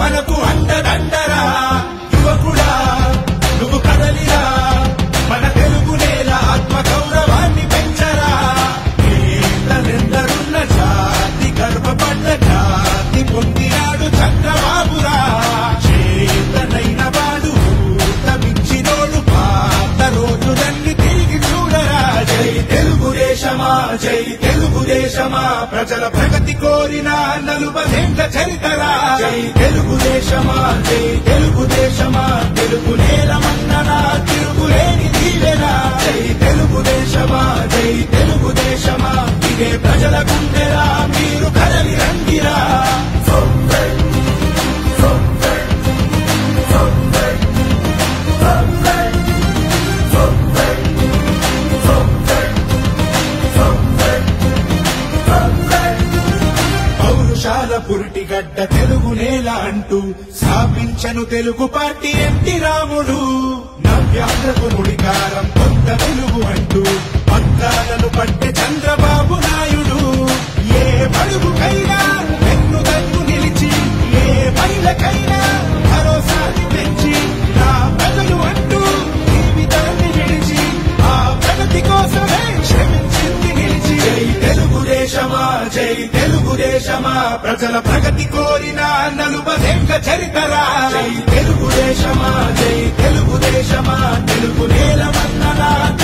మనకు అండదండరా యువకుడా నువ్వు కదలిరా మన తెలుగు నేల ఆత్మ గౌరవాన్ని పెంచరా నేతలెందరున్న జాతి గర్వపడ్డ జాతి పొందినాడు చంద్రబాబురా చేతనైన వాడు ఊతమిచ్చినోడు పాత రోజులన్నీ తిరిగి చూడరా జై తెలుగుదేశమా జై తెలుగుదేశమా ప్రజల ప్రగతి కోరిన నలుబదేంట చరితరా జై తెలుగుదేశమా జై తెలుగుదేశమా తెలుగు నేలమన్ననా తిరుగులేని దీవెనా జై తెలుగుదేశమా జై తెలుగుదేశమా ఇదే ప్రజల గుండెరా మీరు కదలి రండిరా పౌరుషాల పురిటిగడ్డ తెలుగు నేల అంటూ స్థాపించను తెలుగు పార్టీ ఎన్టీ రాముడు నవ్యాంధ్రకు నుడికారం కొత్త వెలుగు అంటూ పగ్గాలను పట్టె చంద్రబాబు నాయుడు ఏ పడుగుకైనా వెన్ను తగ్గు నిలిచి ఏ మహిళకైనా భరోసాని పెంచి నా ప్రజలు అంటూ జీవితాన్ని విడిచి ఆ ప్రగతి కోసమే శ్రమించింది నిలిచి జై తెలుగుదేశమా జై తెలుగుదేశమా ప్రజల ప్రగతి కోరిన నలుబదేంక చరితరా జై తెలుగుదేశమా జై తెలుగుదేశమా తెలుగు నేలమన్ననా